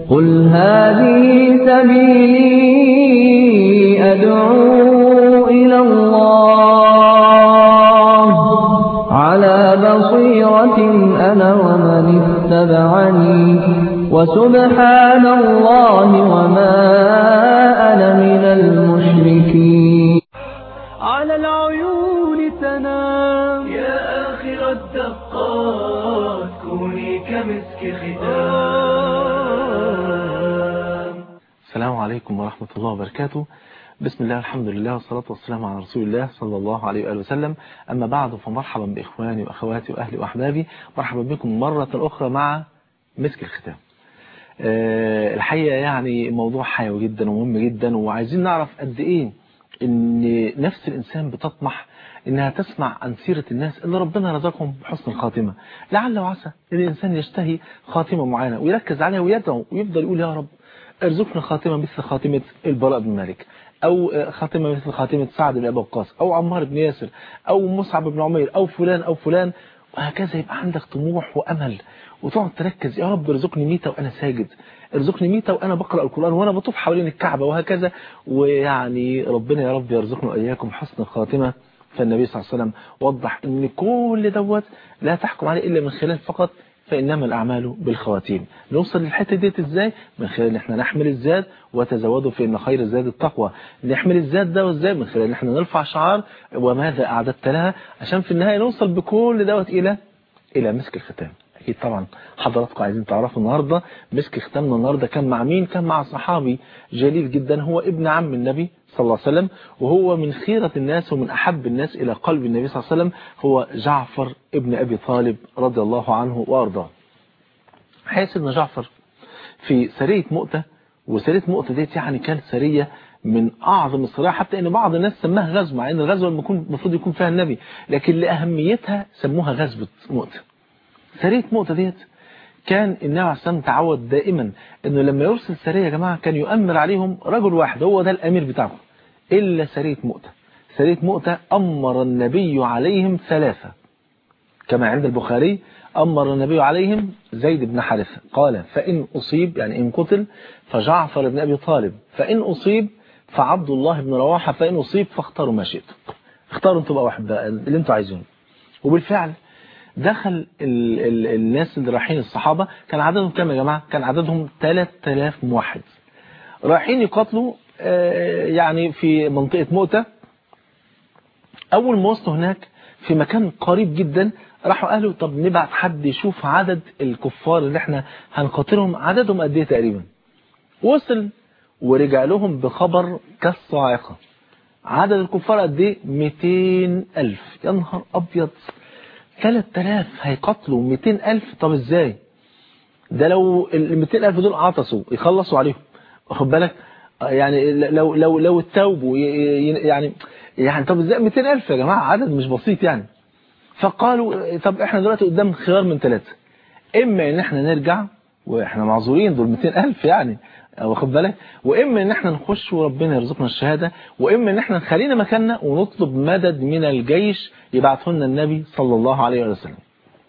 قل هذه سبيلي أدعو إلى الله على بصيرة أنا ومن اتبعني وسبحان الله وما أنا من المشركين على العيون تنام يا آخر الدقات كوني كمسك ختام السلام عليكم ورحمة الله وبركاته بسم الله الحمد لله والصلاة والسلام على رسول الله صلى الله عليه وآله وسلم أما بعد فمرحبا بإخواني وأخواتي وأهلي وأحبابي مرحبا بكم مرة أخرى مع مسك الختام أه الحقيقة يعني موضوع حيوي جدا ومهم جدا وعايزين نعرف قد إيه ان نفس الإنسان بتطمح انها تسمع عن سيرة الناس اللي ربنا رزقهم بحسن الخاتمة لعل وعسى ان الإنسان يشتهي خاتمة معينة ويركز عليها ويدعو ويفضل يقول يا رب ارزقنا خاتمة مثل خاتمة البراء بن مالك أو خاتمة مثل خاتمة سعد بن أبي وقاص أو عمار بن ياسر أو مصعب بن عمير أو فلان أو فلان وهكذا يبقى عندك طموح وأمل وتقعد تركز يا رب ارزقني ميتة وأنا ساجد ارزقني ميتة وأنا بقرأ القرآن وأنا بطوف حوالين الكعبة وهكذا ويعني ربنا يا رب يرزقنا وإياكم حسن الخاتمة فالنبي صلى الله عليه وسلم وضح ان كل دوت لا تحكم عليه إلا من خلال فقط فإنما الأعمال بالخواتيم نوصل للحتة ديت إزاي من خلال ان احنا نحمل الزاد وتزودوا فإن خير الزاد التقوى نحمل الزاد ده وإزاي من خلال ان احنا نرفع شعار وماذا أعددت لها عشان في النهاية نوصل بكل دوت إلى إلى مسك الختام أكيد طبعا حضراتكم عايزين تعرفوا النهاردة مسك ختامنا النهاردة كان مع مين كان مع صحابي جليل جدا هو ابن عم النبي صلى الله عليه وسلم وهو من خيرة الناس ومن أحب الناس إلى قلب النبي صلى الله عليه وسلم هو جعفر ابن أبي طالب رضي الله عنه وأرضاه حيث أن جعفر في سرية مؤتة وسرية مؤتة ديت يعني كانت سرية من أعظم السرايا حتى أن بعض الناس سماها غزوة مع أن الغزوة المفروض يكون فيها النبي لكن لأهميتها سموها غزوة مؤتة سرية مؤتة ديت كان النبي عليه الصلاة تعود دائما انه لما يرسل سرية يا جماعة كان يؤمر عليهم رجل واحد هو ده الامير بتاعهم الا سرية مؤتة سرية مؤتة امر النبي عليهم ثلاثة كما عند البخاري امر النبي عليهم زيد بن حارثة قال فان اصيب يعني ان قتل فجعفر بن ابي طالب فان اصيب فعبد الله بن رواحة فان اصيب فاختاروا ما شئتم اختاروا انتوا بقى واحد بقى اللي انتوا عايزينه وبالفعل دخل ال ال الناس اللي رايحين الصحابة كان عددهم كام يا جماعة كان عددهم 3000 موحد رايحين يقاتلوا يعني في منطقة مؤتة أول ما وصلوا هناك في مكان قريب جدا راحوا قالوا طب نبعت حد يشوف عدد الكفار اللي احنا هنقاتلهم عددهم قد ايه تقريبا وصل ورجع لهم بخبر كالصاعقة عدد الكفار قد ايه 200 ألف يا نهار أبيض 3000 هيقتلوا 200000 طب ازاي ده لو ال 200000 دول عطسوا يخلصوا عليهم واخد بالك يعني لو لو لو التوبوا يعني يعني طب ازاي 200000 يا جماعه عدد مش بسيط يعني فقالوا طب احنا دلوقتي قدام خيار من ثلاثه اما ان احنا نرجع واحنا معذورين دول 200000 يعني واخد بالك واما ان احنا نخش وربنا يرزقنا الشهاده واما ان احنا نخلينا مكاننا ونطلب مدد من الجيش يبعثه لنا النبي صلى الله عليه وسلم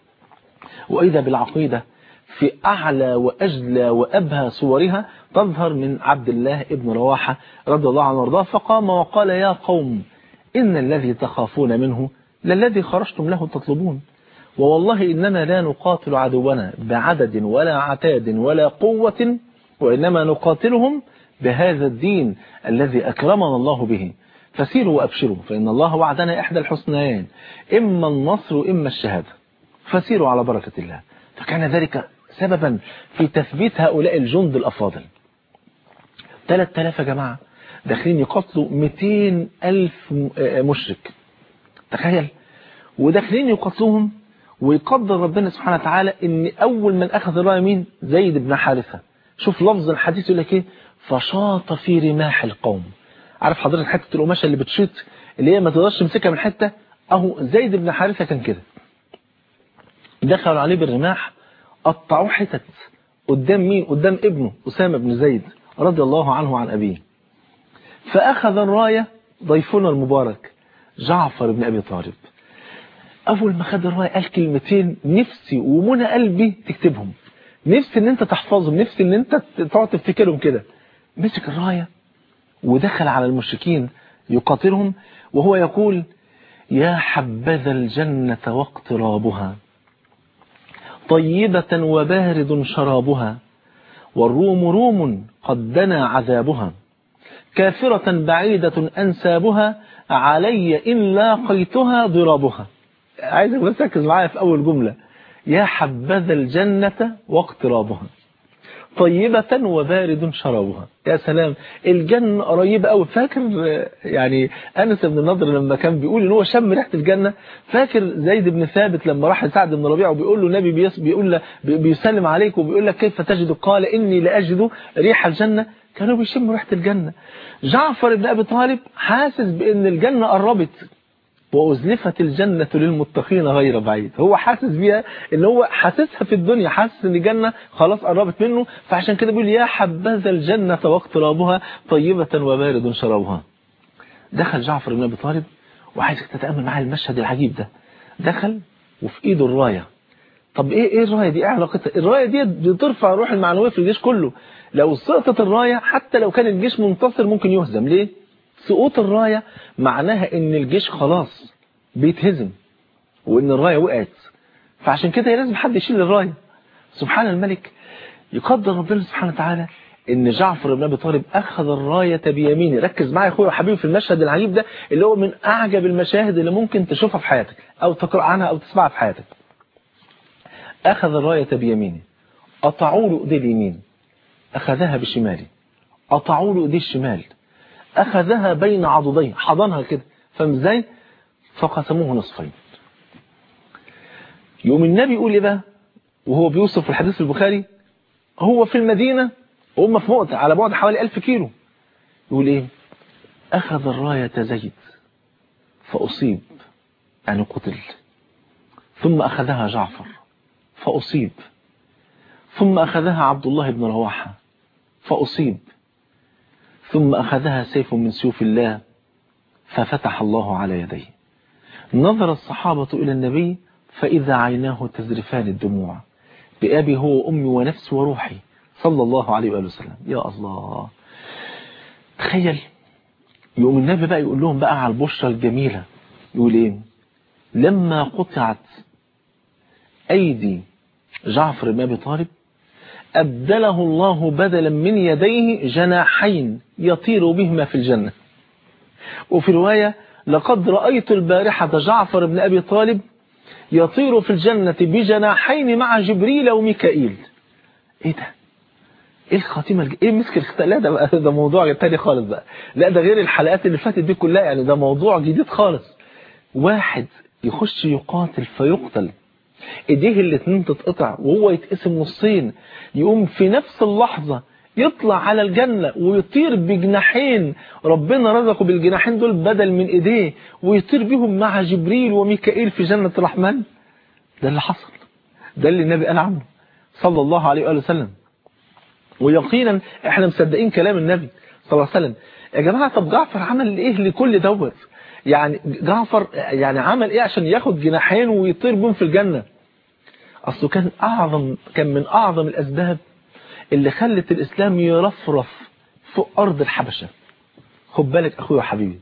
واذا بالعقيده في اعلى واجلى وابهى صورها تظهر من عبد الله ابن رواحه رضي الله عنه وارضاه فقام وقال يا قوم ان الذي تخافون منه للذي خرجتم له تطلبون ووالله اننا لا نقاتل عدونا بعدد ولا عتاد ولا قوه وإنما نقاتلهم بهذا الدين الذي أكرمنا الله به فسيروا وأبشروا فإن الله وعدنا إحدى الحسنيين إما النصر إما الشهادة فسيروا على بركة الله فكان ذلك سببا في تثبيت هؤلاء الجند الأفاضل 3000 يا جماعة داخلين يقتلوا 200 ألف مشرك تخيل وداخلين يقتلوهم ويقدر ربنا سبحانه وتعالى ان اول من اخذ الرايه مين زيد بن حارثه شوف لفظ الحديث يقول لك ايه فشاط في رماح القوم عارف حضرتك حته القماشه اللي بتشيط اللي هي ما تقدرش تمسكها من حته اهو زيد بن حارثه كان كده دخلوا عليه بالرماح قطعوه حتت قدام مين قدام ابنه اسامه بن زيد رضي الله عنه وعن ابيه فاخذ الرايه ضيفنا المبارك جعفر بن ابي طالب اول ما خد الرايه قال كلمتين نفسي ومنى قلبي تكتبهم نفسي ان انت تحفظهم نفسي ان انت تقعد تفتكرهم كده مسك الراية ودخل على المشركين يقاتلهم وهو يقول يا حبذا الجنة واقترابها طيبة وبارد شرابها والروم روم قد دنا عذابها كافرة بعيدة أنسابها علي إن لاقيتها ضرابها عايزك بس تركز معايا في أول جملة يا حبذا الجنة واقترابها طيبة وبارد شرابها يا سلام الجنة قريبة قوي فاكر يعني أنس بن النضر لما كان بيقول إن هو شم ريحة الجنة فاكر زيد بن ثابت لما راح لسعد بن ربيعة وبيقول له النبي بيس بيقول له بيسلم عليك وبيقول لك كيف تجد قال إني لأجد ريح الجنة كانوا بيشموا ريحة الجنة جعفر بن أبي طالب حاسس بأن الجنة قربت وأزلفت الجنة للمتقين غير بعيد هو حاسس بيها ان هو حاسسها في الدنيا حاسس ان الجنة خلاص قربت منه فعشان كده بيقول يا حبذا الجنة واقترابها طيبة وبارد شرابها دخل جعفر بن أبي طالب وعايزك تتأمل معايا المشهد العجيب ده دخل وفي ايده الراية طب ايه ايه الراية دي ايه علاقتها الراية دي بترفع الروح المعنوية في الجيش كله لو سقطت الراية حتى لو كان الجيش منتصر ممكن يهزم ليه سقوط الراية معناها ان الجيش خلاص بيتهزم وان الراية وقعت فعشان كده لازم حد يشيل الراية سبحان الملك يقدر ربنا سبحانه وتعالى ان جعفر بن ابي طالب اخذ الراية بيمينه ركز معايا يا اخويا وحبيبي في المشهد العجيب ده اللي هو من اعجب المشاهد اللي ممكن تشوفها في حياتك او تقرأ عنها او تسمعها في حياتك اخذ الراية بيمينه قطعوا له ايديه اليمين اخذها بشماله قطعوا له ايديه الشمال أخذها بين عضديه حضنها كده فاهم ازاي فقسموه نصفين يوم النبي يقول ايه بقى وهو بيوصف في الحديث البخاري هو في المدينة وهم في مؤتة على بعد حوالي ألف كيلو يقول ايه أخذ الراية زيد فأصيب يعني قتل ثم أخذها جعفر فأصيب ثم أخذها عبد الله بن رواحة فأصيب ثم أخذها سيف من سيوف الله ففتح الله على يديه نظر الصحابة إلى النبي فإذا عيناه تزرفان الدموع بأبي هو وأمي ونفسي وروحي صلى الله عليه وآله وسلم يا الله تخيل يقوم النبي بقى يقول لهم بقى على البشرة الجميلة يقول ايه لما قطعت أيدي جعفر بن أبي طالب أبدله الله بدلا من يديه جناحين يطير بهما في الجنة وفي رواية لقد رأيت البارحة جعفر بن أبي طالب يطير في الجنة بجناحين مع جبريل وميكائيل ايه ده ايه الخاتمة الج... ايه مسك الخت... لا ده بقى ده موضوع تاني خالص بقى لا ده غير الحلقات اللي فاتت دي كلها يعني ده موضوع جديد خالص واحد يخش يقاتل فيقتل ايديه الاتنين تتقطع وهو يتقسم نصين يقوم في نفس اللحظة يطلع على الجنة ويطير بجناحين ربنا رزقه بالجناحين دول بدل من ايديه ويطير بهم مع جبريل وميكائيل في جنة الرحمن ده اللي حصل ده اللي النبي قال عنه صلى الله عليه وآله وسلم ويقينا احنا مصدقين كلام النبي صلى الله عليه وسلم يا جماعة طب جعفر عمل ايه لكل دوت يعني جعفر يعني عمل ايه عشان ياخد جناحين ويطير بهم في الجنة اصله كان اعظم كان من اعظم الاسباب اللي خلت الاسلام يرفرف فوق ارض الحبشة خد بالك اخويا وحبيبي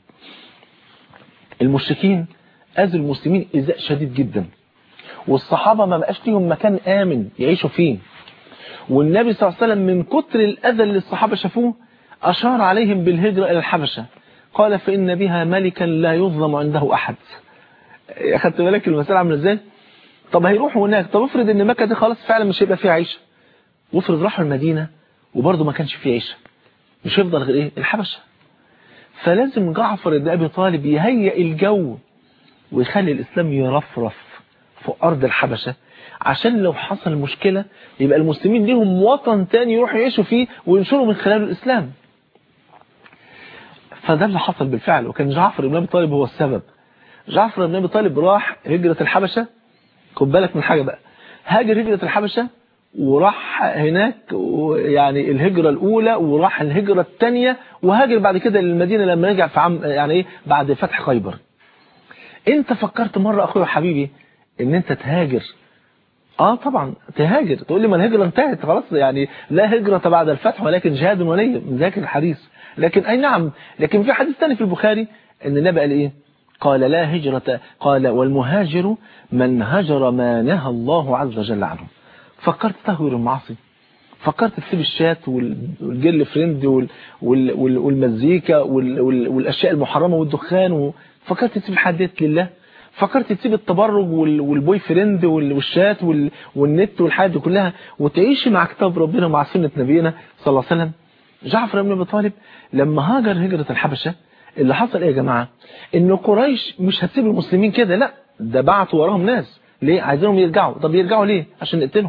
المشركين اذوا المسلمين ايذاء شديد جدا والصحابة ما بقاش ليهم مكان امن يعيشوا فيه والنبي صلى الله عليه وسلم من كتر الاذى اللي الصحابة شافوه اشار عليهم بالهجرة الى الحبشة قال فإن بها ملكا لا يظلم عنده أحد أخدت بالك المسألة عامله ازاي طب هيروحوا هناك طب افرض ان مكة دي خلاص فعلا مش هيبقى فيها عيشة وافرض راحوا المدينة وبرضه ما كانش فيه عيشة مش هيفضل غير ايه الحبشة فلازم جعفر بن ابي طالب يهيئ الجو ويخلي الاسلام يرفرف فوق ارض الحبشة عشان لو حصل مشكلة يبقى المسلمين ليهم وطن تاني يروحوا يعيشوا فيه وينشروا من خلاله الاسلام فده اللي حصل بالفعل وكان جعفر بن ابي طالب هو السبب جعفر بن ابي طالب راح هجرة الحبشة خد بالك من حاجة بقى هاجر هجرة الحبشة وراح هناك يعني الهجرة الأولى وراح الهجرة الثانية وهاجر بعد كده للمدينة لما رجع في عام يعني ايه بعد فتح خيبر انت فكرت مرة اخويا وحبيبي ان انت تهاجر اه طبعا تهاجر تقول لي ما الهجرة انتهت خلاص يعني لا هجرة بعد الفتح ولكن جهاد ونية من ذاك الحديث لكن اي نعم لكن في حديث ثاني في البخاري ان النبي قال ايه قال لا هجرة قال والمهاجر من هجر ما نهى الله عز وجل عنه فكرت تهجر المعاصي فكرت تسيب الشات والجل فريند وال وال وال والمزيكا وال وال والاشياء المحرمه والدخان فكرت تسيب الحديث لله فكرت تسيب التبرج والبوي فريند والشات والنت والحاجات دي كلها وتعيش مع كتاب ربنا ومع سنه نبينا صلى الله عليه وسلم جعفر بن ابي طالب لما هاجر هجره الحبشه اللي حصل ايه يا جماعه ان قريش مش هتسيب المسلمين كده لا ده بعتوا وراهم ناس ليه عايزينهم يرجعوا طب يرجعوا ليه عشان نقتلهم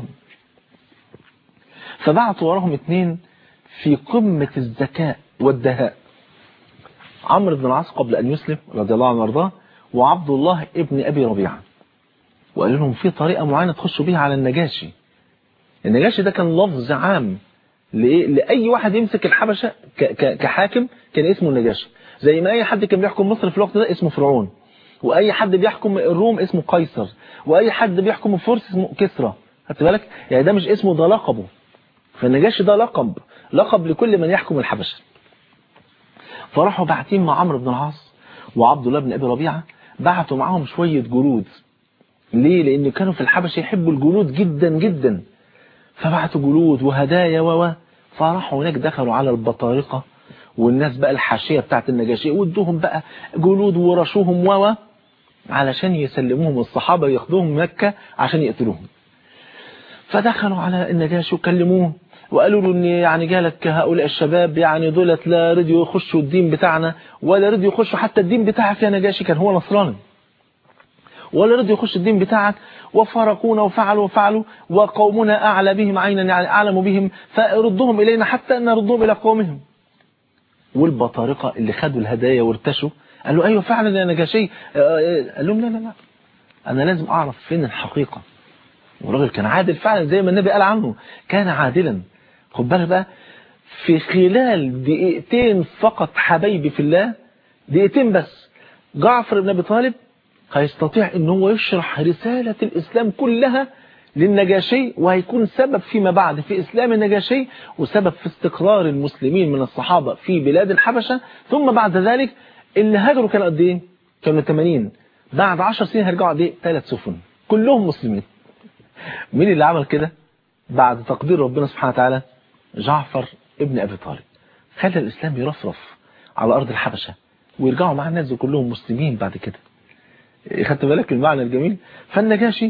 فبعتوا وراهم اثنين في قمة الذكاء والدهاء عمرو بن العاص قبل أن يسلم رضي الله عنه وارضاه وعبد الله ابن أبي ربيعة وقال لهم في طريقة معينة تخشوا بيها على النجاشي النجاشي ده كان لفظ عام لإيه؟ لأي واحد يمسك الحبشة كحاكم كان اسمه النجاشي زي ما أي حد كان بيحكم مصر في الوقت ده اسمه فرعون وأي حد بيحكم الروم اسمه قيصر وأي حد بيحكم الفرس اسمه كسرى خدت بالك يعني ده مش اسمه ده لقبه فالنجاشي ده لقب لقب لكل من يحكم الحبشة فراحوا باعتين مع عمرو بن العاص وعبد الله بن أبي ربيعة بعتوا معاهم شوية جلود ليه لأن كانوا في الحبشة يحبوا الجلود جدا جدا فبعتوا جلود وهدايا و فراحوا هناك دخلوا على البطارقة والناس بقى الحاشية بتاعت النجاشي وادوهم بقى جلود ورشوهم و علشان يسلموهم الصحابة ياخدوهم مكة عشان يقتلوهم فدخلوا على النجاشي وكلموه وقالوا له ان يعني جالك هؤلاء الشباب يعني دولت لا رضيوا يخشوا الدين بتاعنا ولا رضيوا يخشوا حتى الدين بتاعك يا نجاشي كان هو نصراني ولا رضي يخش الدين بتاعك وفارقونا وفعلوا وفعلوا وقومنا أعلى بهم عينا يعني أعلم بهم فردهم إلينا حتى أن نردهم إلى قومهم والبطارقة اللي خدوا الهدايا وارتشوا قالوا أيوة فعلا يا نجاشي قال لهم لا لا لا أنا لازم أعرف فين الحقيقة والراجل كان عادل فعلا زي ما النبي قال عنه كان عادلا خد بالك بقى في خلال دقيقتين فقط حبايبي في الله دقيقتين بس جعفر بن ابي طالب هيستطيع ان هو يشرح رسالة الاسلام كلها للنجاشي وهيكون سبب فيما بعد في اسلام النجاشي وسبب في استقرار المسلمين من الصحابة في بلاد الحبشة ثم بعد ذلك اللي هاجروا كانوا قد ايه كانوا 80 بعد 10 سنين هيرجعوا قد ايه ثلاث سفن كلهم مسلمين مين اللي عمل كده بعد تقدير ربنا سبحانه وتعالى جعفر ابن أبي طالب خلى الإسلام يرفرف على أرض الحبشة ويرجعوا مع الناس كلهم مسلمين بعد كده خدت بالك المعنى الجميل فالنجاشي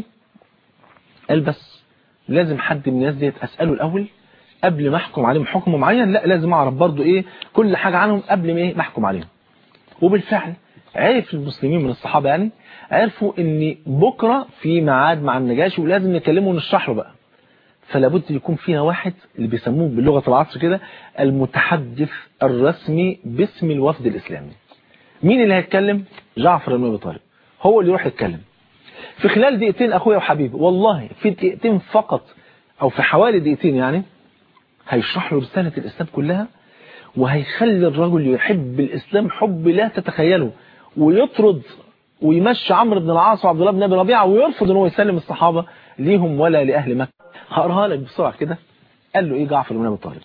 قال بس لازم حد من الناس ديت أسأله الأول قبل ما أحكم عليهم حكم معين لا لازم أعرف برضو إيه كل حاجة عنهم قبل ما إيه ما أحكم عليهم وبالفعل عرف المسلمين من الصحابة يعني عرفوا ان بكرة في ميعاد مع النجاشي ولازم نكلمه ونشرح له بقى فلابد يكون فينا واحد اللي بيسموه بلغة العصر كده المتحدث الرسمي باسم الوفد الإسلامي مين اللي هيتكلم جعفر بن ابي طالب هو اللي يروح يتكلم في خلال دقيقتين اخويا وحبيبي والله في دقيقتين فقط او في حوالي دقيقتين يعني هيشرح له رسالة الإسلام كلها وهيخلي الرجل يحب الإسلام حب لا تتخيله ويطرد ويمشي عمرو بن العاص وعبد الله بن ابي ربيعه ويرفض ان هو يسلم الصحابه ليهم ولا لاهل مكه هقراها لك بسرعه كده قال له ايه جعفر بن ابي طالب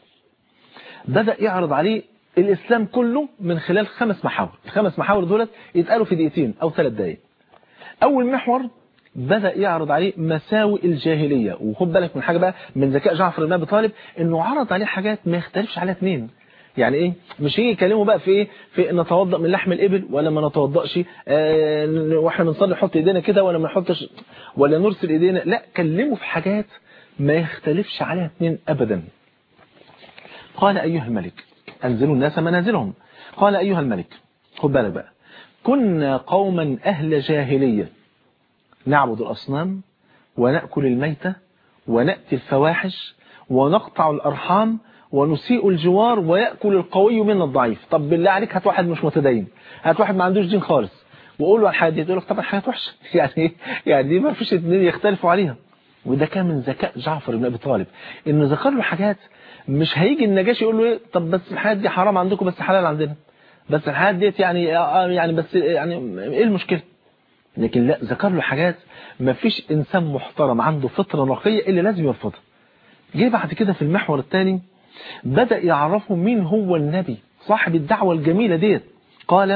بدا يعرض عليه الاسلام كله من خلال خمس محاور الخمس محاور دولت يتقالوا في دقيقتين او ثلاث دقائق اول محور بدا يعرض عليه مساوئ الجاهليه وخد بالك من حاجه بقى من ذكاء جعفر بن ابي طالب انه عرض عليه حاجات ما يختلفش عليها اثنين يعني ايه مش يجي يكلموا بقى في ايه في نتوضا من لحم الابل ولا ما نتوضاش آه واحنا بنصلي نحط ايدينا كده ولا ما نحطش ولا نرسل ايدينا لا كلموا في حاجات ما يختلفش عليها اثنين ابدا قال ايها الملك انزلوا الناس منازلهم قال ايها الملك خد بالك بقى كنا قوما اهل جاهليه نعبد الاصنام وناكل الميته وناتي الفواحش ونقطع الارحام ونسيء الجوار ويأكل القوي من الضعيف طب بالله عليك هات واحد مش متدين هات واحد ما عندوش دين خالص وقول له الحاجات دي تقول لك طبعا حاجات وحشه يعني يعني دي ما فيش اثنين يختلفوا عليها وده كان من ذكاء جعفر بن ابي طالب انه ذكر له حاجات مش هيجي النجاشي يقول له ايه طب بس الحاجات دي حرام عندكم بس حلال عندنا بس الحاجات ديت يعني يعني بس يعني ايه المشكله لكن لا ذكر له حاجات ما فيش إنسان محترم عنده فطرة نقية إلا لازم يرفضها جه بعد كده في المحور الثاني بدأ يعرفه مين هو النبي صاحب الدعوة الجميلة ديت قال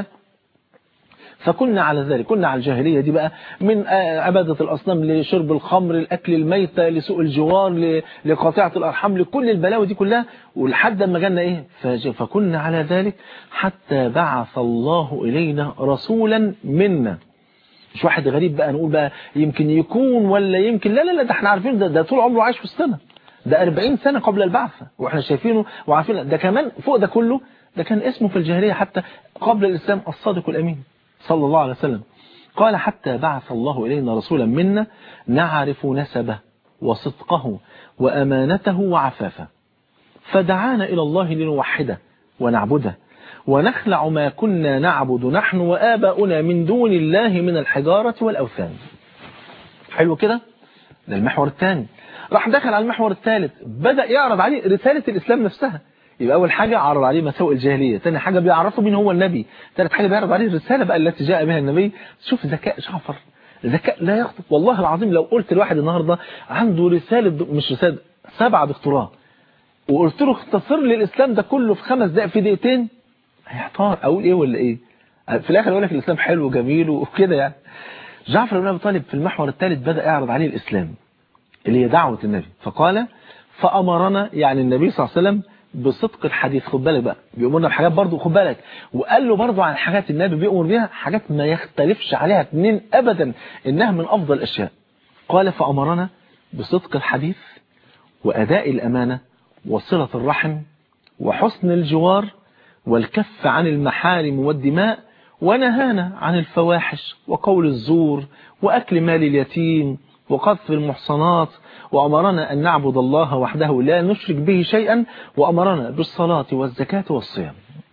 فكنا على ذلك كنا على الجاهلية دي بقى من عبادة الأصنام لشرب الخمر لأكل الميتة لسوء الجوار لقاطعة الأرحام لكل البلاوي دي كلها ولحد ما جالنا إيه فكنا على ذلك حتى بعث الله إلينا رسولا منا مش واحد غريب بقى نقول بقى يمكن يكون ولا يمكن لا لا لا ده احنا عارفين ده, ده طول عمره عايش في السنة ده 40 سنة قبل البعثة واحنا شايفينه وعارفين ده كمان فوق ده كله ده كان اسمه في الجاهلية حتى قبل الإسلام الصادق الأمين صلى الله عليه وسلم قال حتى بعث الله إلينا رسولا منا نعرف نسبه وصدقه وأمانته وعفافه فدعانا إلى الله لنوحده ونعبده ونخلع ما كنا نعبد نحن وآباؤنا من دون الله من الحجارة والأوثان حلو كده ده المحور الثاني راح دخل على المحور الثالث بدأ يعرض عليه رسالة الإسلام نفسها يبقى أول حاجة عرض عليه مساوئ الجاهلية ثاني حاجة بيعرفه مين هو النبي ثالث حاجة بيعرض عليه الرسالة بقى التي جاء بها النبي شوف ذكاء جعفر ذكاء لا يخطب والله العظيم لو قلت لواحد النهاردة عنده رسالة مش رسالة سبعة دكتوراه وقلت له اختصر لي الإسلام ده كله في خمس دقائق في دقيقتين هيحتار أقول إيه ولا إيه في الآخر يقول لك الإسلام حلو وجميل وكده يعني جعفر بن أبي طالب في المحور الثالث بدأ يعرض عليه الإسلام اللي هي دعوة النبي فقال فأمرنا يعني النبي صلى الله عليه وسلم بصدق الحديث خد بالك بقى بيأمرنا بحاجات برضه خد بالك وقال له برضه عن حاجات النبي بيأمر بيها حاجات ما يختلفش عليها اثنين أبدا إنها من أفضل الأشياء قال فأمرنا بصدق الحديث وأداء الأمانة وصلة الرحم وحسن الجوار والكف عن المحارم والدماء ونهانا عن الفواحش وقول الزور وأكل مال اليتيم وقذف المحصنات وأمرنا أن نعبد الله وحده لا نشرك به شيئا وأمرنا بالصلاة والزكاة والصيام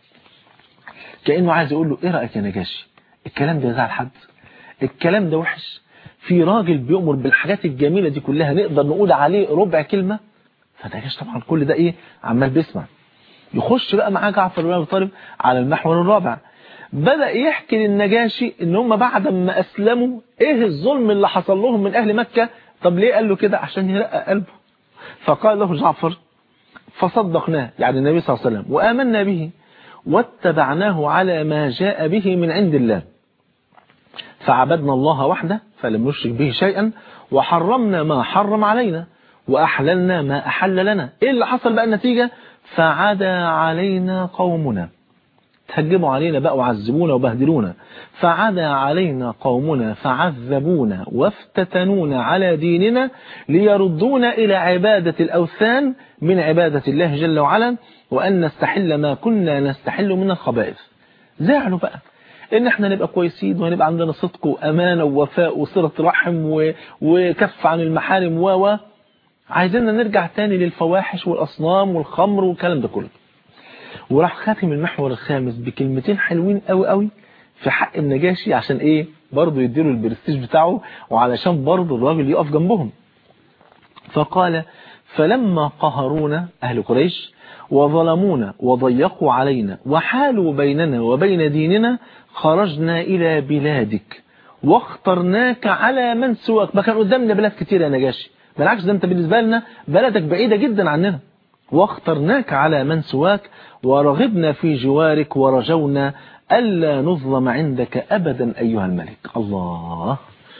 كأنه عايز يقول له إيه رأيك يا نجاشي الكلام ده يزعل حد الكلام ده وحش في راجل بيؤمر بالحاجات الجميلة دي كلها نقدر نقول عليه ربع كلمة فنجاش طبعا كل ده إيه عمال بيسمع يخش بقى معاه جعفر بن ابي طالب على المحور الرابع بدأ يحكي للنجاشي ان هم بعد ما اسلموا ايه الظلم اللي حصل لهم من اهل مكة طب ليه قال له كده عشان يرقق قلبه فقال له جعفر فصدقناه يعني النبي صلى الله عليه وسلم وآمنا به واتبعناه على ما جاء به من عند الله فعبدنا الله وحده فلم نشرك به شيئا وحرمنا ما حرم علينا وأحللنا ما أحل لنا إيه اللي حصل بقى النتيجة فعدا علينا قومنا تهجموا علينا بقى وعذبونا وبهدلونا فعدا علينا قومنا فعذبونا وافتتنونا على ديننا ليردونا إلى عبادة الأوثان من عبادة الله جل وعلا وأن نستحل ما كنا نستحل من الخبائث زعلوا بقى ان احنا نبقى كويسين وهنبقى عندنا صدق وامانه ووفاء وصله رحم و... وكف عن المحارم و و عايزيننا نرجع تاني للفواحش والاصنام والخمر والكلام ده كله وراح خاتم المحور الخامس بكلمتين حلوين قوي قوي في حق النجاشي عشان ايه برضه يديله البرستيج بتاعه وعلشان برضه الراجل يقف جنبهم فقال فلما قهرونا اهل قريش وظلمونا وضيقوا علينا وحالوا بيننا وبين ديننا خرجنا إلى بلادك واخترناك على من سواك ما كان قدامنا بلاد كتير يا نجاشي بالعكس ده انت بالنسبة لنا بلدك بعيدة جدا عننا واخترناك على من سواك ورغبنا في جوارك ورجونا ألا نظلم عندك أبدا أيها الملك الله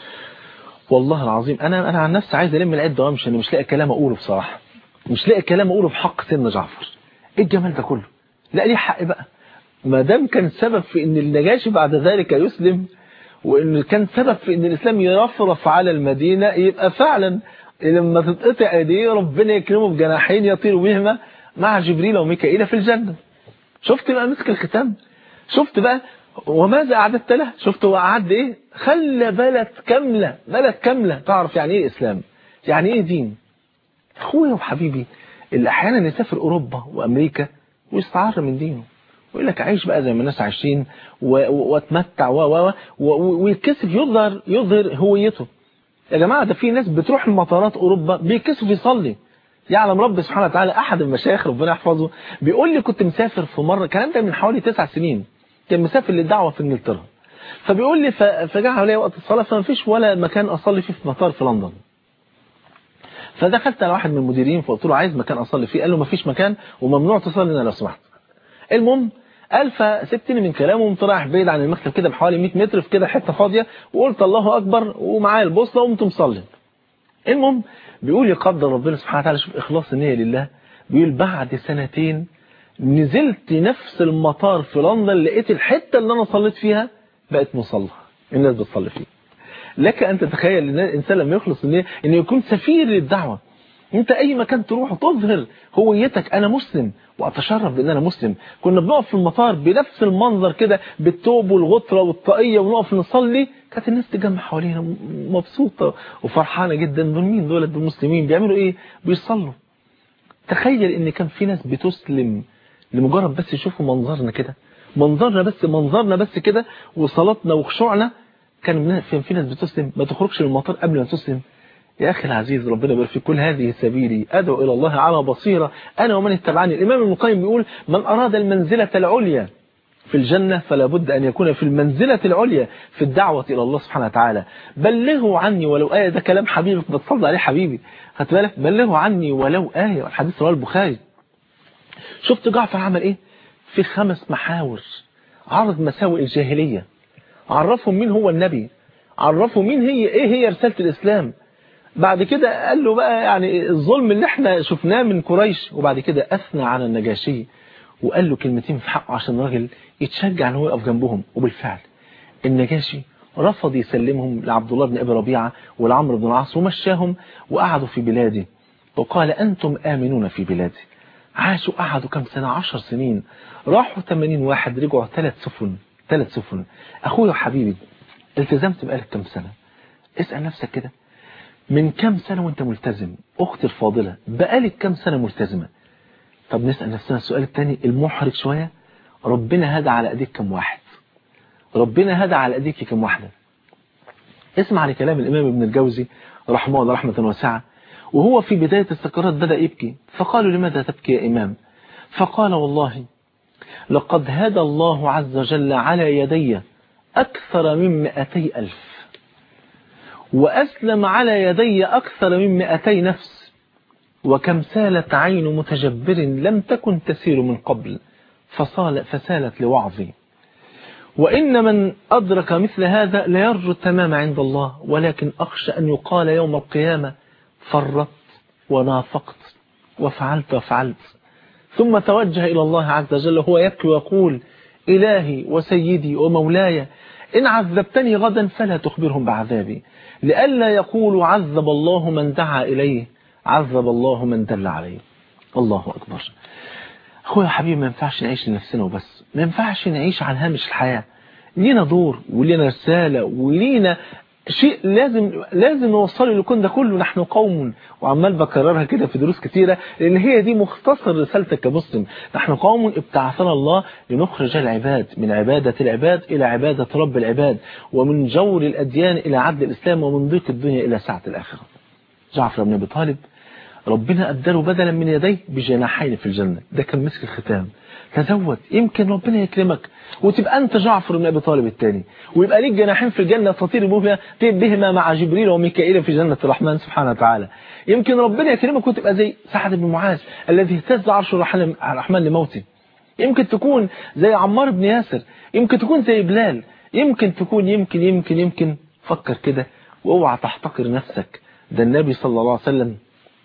والله العظيم أنا أنا عن نفسي عايز ألم العدة وأمشي أنا مش لاقي كلام أقوله بصراحة مش لاقي كلام أقوله في حق سيدنا جعفر إيه الجمال ده كله لا ليه حق بقى ما دام كان سبب في ان النجاشي بعد ذلك يسلم وان كان سبب في ان الاسلام يرفرف على المدينة يبقى فعلا لما تتقطع ايديه ربنا يكرمه بجناحين يطير بهما مع جبريل وميكائيل في الجنة شفت بقى مسك الختام شفت بقى وماذا أعددت له شفت هو أعد إيه خلى بلد كاملة بلد كاملة تعرف يعني إيه إسلام يعني إيه دين أخويا وحبيبي اللي أحيانا يسافر أوروبا وأمريكا ويستعر من دينه ويقول لك عيش بقى زي ما الناس عايشين واتمتع و و ويتكسف يظهر يظهر هويته يا جماعة ده في ناس بتروح المطارات أوروبا بيتكسف يصلي يعلم رب سبحانه وتعالى أحد المشايخ ربنا يحفظه بيقول لي كنت مسافر في مرة الكلام ده من حوالي تسع سنين كان مسافر للدعوة في انجلترا فبيقول لي ف- فجاء عليا وقت الصلاة فما فيش ولا مكان أصلي فيه في مطار في لندن فدخلت على واحد من المديرين فقلت له عايز مكان أصلي فيه قال له ما فيش مكان وممنوع تصلي لنا لو سمحت المهم قال فسبتني من كلامه وقمت رايح بعيد عن المكتب كده بحوالي 100 متر في كده حته فاضيه وقلت الله اكبر ومعايا البوصله وقمت مصلي المهم بيقول يقدر ربنا سبحانه وتعالى شوف اخلاص النيه لله بيقول بعد سنتين نزلت نفس المطار في لندن لقيت الحته اللي انا صليت فيها بقت مصلى الناس بتصلي فيه لك ان تتخيل ان الانسان لما يخلص النيه انه يكون سفير للدعوه انت اي مكان تروح تظهر هويتك انا مسلم واتشرف بان انا مسلم كنا بنقف في المطار بنفس المنظر كده بالتوب والغطره والطاقيه ونقف نصلي كانت الناس تجمع حوالينا م- مبسوطه وفرحانه جدا دول مين دول دول مسلمين بيعملوا ايه بيصلوا تخيل ان كان في ناس بتسلم لمجرد بس يشوفوا منظرنا كده منظرنا بس منظرنا بس كده وصلاتنا وخشوعنا كان من- في في ناس بتسلم ما تخرجش من المطار قبل ما تسلم يا أخي العزيز ربنا يبارك في كل هذه سبيلي أدعو إلى الله على بصيرة أنا ومن اتبعني الإمام ابن القيم بيقول من أراد المنزلة العليا في الجنة فلا بد أن يكون في المنزلة العليا في الدعوة إلى الله سبحانه وتعالى بلغوا عني ولو آية ده كلام حبيبك بتصلي عليه حبيبي خدت بالك بلغوا عني ولو آية والحديث رواه البخاري شفت جعفر عمل إيه في خمس محاور عرض مساوئ الجاهلية عرفهم مين هو النبي عرفوا مين هي ايه هي رسالة الإسلام بعد كده قال له بقى يعني الظلم اللي احنا شفناه من قريش وبعد كده أثنى على النجاشي وقال له كلمتين في حقه عشان الراجل يتشجع ان هو يقف جنبهم وبالفعل النجاشي رفض يسلمهم لعبد الله بن ابي ربيعه ولعمرو بن العاص ومشاهم وقعدوا في بلاده وقال انتم امنون في بلادي عاشوا قعدوا كم سنه عشر سنين راحوا 80 واحد رجعوا ثلاث سفن ثلاث سفن اخويا وحبيبي التزمت بقالك كم سنه اسال نفسك كده من كم سنه وانت ملتزم اختي الفاضله بقالك كم سنه ملتزمه طب نسال نفسنا السؤال الثاني المحرج شويه ربنا هدى على ايديك كم واحد ربنا هدى على ايديك كم واحده اسمع لكلام الامام ابن الجوزي رحمه الله رحمه واسعه وهو في بدايه السكرات بدا يبكي فقالوا لماذا تبكي يا امام فقال والله لقد هدى الله عز وجل على يدي اكثر من مئتي الف واسلم على يدي اكثر من مئتي نفس وكم سالت عين متجبر لم تكن تسير من قبل فصال فسالت لوعظي وإن من أدرك مثل هذا ليرجو التمام عند الله ولكن أخشى أن يقال يوم القيامة فرطت ونافقت وفعلت وفعلت ثم توجه إلى الله عز وجل وهو يبكي ويقول إلهي وسيدي ومولاي إن عذبتني غدا فلا تخبرهم بعذابي لئلا يقولوا عذب الله من دعا إليه عذب الله من دل عليه الله أكبر أخويا حبيبي ما ينفعش نعيش لنفسنا وبس ما ينفعش نعيش على هامش الحياة لينا دور ولينا رسالة ولينا شيء لازم لازم نوصله لكون ده كله نحن قوم وعمال بكررها كده في دروس كتيرة لأن هي دي مختصر رسالتك كمسلم نحن قوم ابتعثنا الله لنخرج العباد من عبادة العباد إلى عبادة رب العباد ومن جور الأديان إلى عدل الإسلام ومن ضيق الدنيا إلى سعة الآخرة جعفر بن أبي طالب ربنا أبدله بدلا من يديه بجناحين في الجنة ده كان مسك الختام تزود يمكن ربنا يكرمك وتبقى أنت جعفر بن أبي طالب الثاني ويبقى ليك جناحين في الجنة تطير بهما بهما مع جبريل وميكائيل في جنة الرحمن سبحانه وتعالى يمكن ربنا يكرمك وتبقى زي سعد بن معاذ الذي اهتز عرش الرحمن لموته يمكن تكون زي عمار بن ياسر يمكن تكون زي بلال يمكن تكون يمكن يمكن يمكن فكر كده واوعى تحتقر نفسك ده النبي صلى الله عليه وسلم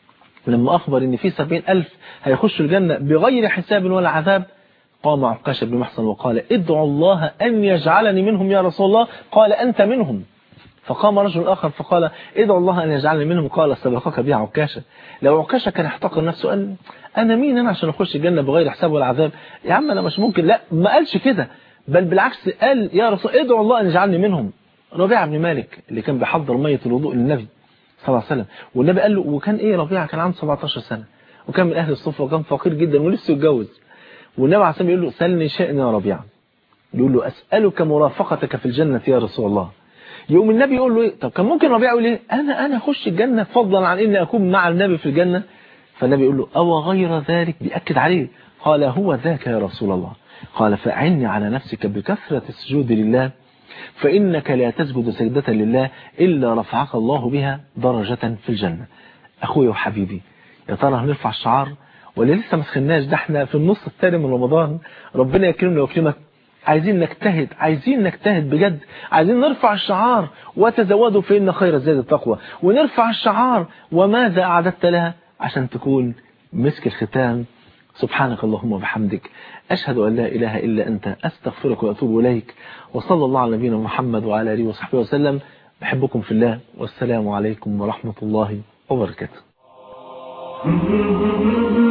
لما أخبر إن في سبعين ألف هيخشوا الجنة بغير حساب ولا عذاب قام عكاش بن محصن وقال ادعوا الله أن يجعلني منهم يا رسول الله قال أنت منهم فقام رجل آخر فقال ادعوا الله أن يجعلني منهم قال سبقك بها عكاشة لو عكاشة كان يحتقر نفسه قال أنا مين أنا عشان أخش الجنة بغير حساب ولا عذاب يا عم أنا مش ممكن لا ما قالش كده بل بالعكس قال يا رسول ادعوا الله أن يجعلني منهم ربيع بن مالك اللي كان بيحضر مية الوضوء للنبي صلى الله عليه وسلم والنبي قال له وكان ايه ربيعه كان عنده 17 سنه وكان من اهل الصفه وكان فقير جدا ولسه يتجوز والنبي عليه الصلاه يقول له سلني شأن يا ربيعه يقول له اسالك مرافقتك في الجنه يا رسول الله يوم النبي يقول له ايه طب كان ممكن ربيعه يقول ايه انا انا اخش الجنه فضلا عن اني اكون مع النبي في الجنه فالنبي يقول له او غير ذلك بياكد عليه قال هو ذاك يا رسول الله قال فاعني على نفسك بكثره السجود لله فإنك لا تسجد سجدة لله إلا رفعك الله بها درجة في الجنة أخوي وحبيبي يا ترى هنرفع الشعار ولا لسه ما سخناش ده احنا في النص الثاني من رمضان ربنا يكرمنا ويكرمك عايزين نجتهد عايزين نجتهد بجد عايزين نرفع الشعار وتزودوا فإن خير الزاد التقوى ونرفع الشعار وماذا أعددت لها عشان تكون مسك الختام سبحانك اللهم وبحمدك أشهد أن لا إله إلا أنت أستغفرك وأتوب إليك وصلى الله على نبينا محمد وعلى آله وصحبه وسلم بحبكم في الله والسلام عليكم ورحمة الله وبركاته